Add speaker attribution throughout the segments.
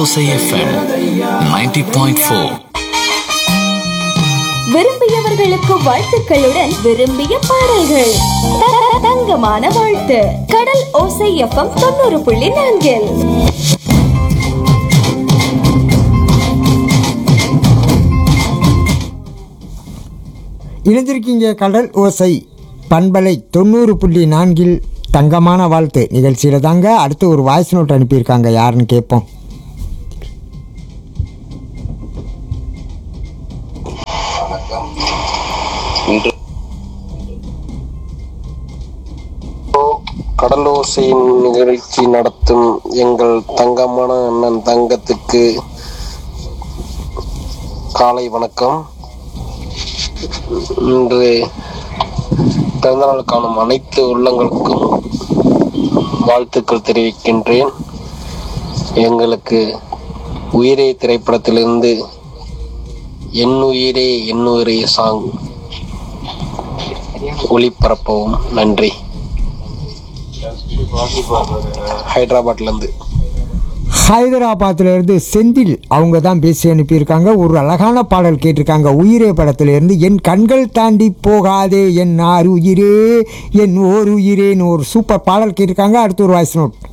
Speaker 1: Alosa FM 90.4.
Speaker 2: விரும்பியவர்களுக்கு வாழ்த்துக்களுடன் விரும்பிய பாடல்கள் த- த- தங்கமான வாழ்த்து கடல் ஓசை எஃப்எம் தொண்ணூறு புள்ளி நான்கில்
Speaker 3: இணைந்திருக்கீங்க கடல் ஓசை பண்பலை தொண்ணூறு புள்ளி நான்கில் தங்கமான வாழ்த்து நிகழ்ச்சியில் தாங்க அடுத்து ஒரு வாய்ஸ் நோட் அனுப்பியிருக்காங்க யாருன்னு கேட்போம்
Speaker 4: இன்று கடலோசையின் நிகழ்ச்சி நடத்தும் எங்கள் தங்கமான அண்ணன் தங்கத்துக்கு காலை வணக்கம் இன்று பிறந்தநாள் காணும் அனைத்து உள்ளங்களுக்கும் வாழ்த்துக்கள் தெரிவிக்கின்றேன் எங்களுக்கு உயிரே திரைப்படத்திலிருந்து என் உயிரே என் உயிரே சாங் ஒளிபரப்பவும் நன்றி ஹைதராபாத்ல இருந்து
Speaker 3: ஹைதராபாத்ல இருந்து செந்தில் அவங்க தான் பேசி அனுப்பியிருக்காங்க ஒரு அழகான பாடல் கேட்டிருக்காங்க உயிரே படத்துல இருந்து என் கண்கள் தாண்டி போகாதே என் ஆறு உயிரே என் ஓர் உயிரேன்னு ஒரு சூப்பர் பாடல் கேட்டிருக்காங்க அடுத்து ஒரு வாய்ஸ் நோட்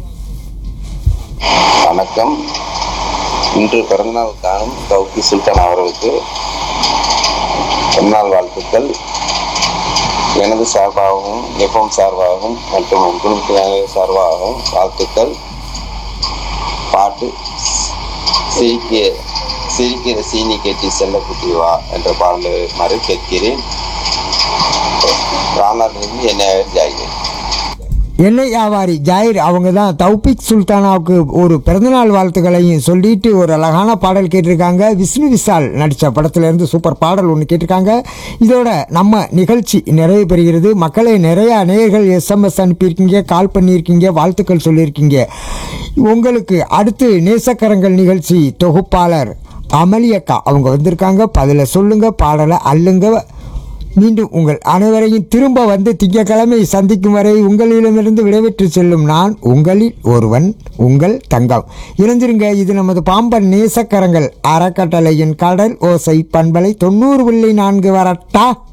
Speaker 5: வணக்கம் இன்று பிறந்தநாள் காணும் தௌக்கி சுல்தான் அவர்களுக்கு பிறந்தநாள் வாழ்த்துக்கள் எனது சார்பாகவும் எஃப்எம் சார்பாகவும் மற்றும் என் குடும்பத்தினர் சார்பாகவும் வாழ்த்துக்கள் பாட்டு சிரிக்க சிரிக்கிற சீனி கட்டி செல்லக்குட்டி வா என்ற பாடலுமாறு கேட்கிறேன் ராணாலிருந்து என்ன ஜாகிறேன்
Speaker 3: எண்ணெய் வியாபாரி ஜாயிர் அவங்க தான் தௌபிக் சுல்தானாவுக்கு ஒரு பிறந்தநாள் வாழ்த்துக்களையும் சொல்லிட்டு ஒரு அழகான பாடல் கேட்டிருக்காங்க விஷ்ணு விஷால் நடித்த படத்துலேருந்து சூப்பர் பாடல் ஒன்று கேட்டிருக்காங்க இதோட நம்ம நிகழ்ச்சி நிறைவு பெறுகிறது மக்களை நிறைய நேயர்கள் எஸ்எம்எஸ் அனுப்பியிருக்கீங்க கால் பண்ணியிருக்கீங்க வாழ்த்துக்கள் சொல்லியிருக்கீங்க உங்களுக்கு அடுத்து நேசக்கரங்கள் நிகழ்ச்சி தொகுப்பாளர் அமளியக்கா அவங்க வந்திருக்காங்க பதில சொல்லுங்க பாடலை அள்ளுங்க மீண்டும் உங்கள் அனைவரையும் திரும்ப வந்து திங்கட்கிழமை சந்திக்கும் வரை உங்களிடமிருந்து விடைபெற்று செல்லும் நான் உங்களில் ஒருவன் உங்கள் தங்கம் இணைஞ்சிருங்க இது நமது பாம்பன் நேசக்கரங்கள் அறக்கட்டளையின் கடல் ஓசை பண்பலை தொண்ணூறு புள்ளி நான்கு வரட்டா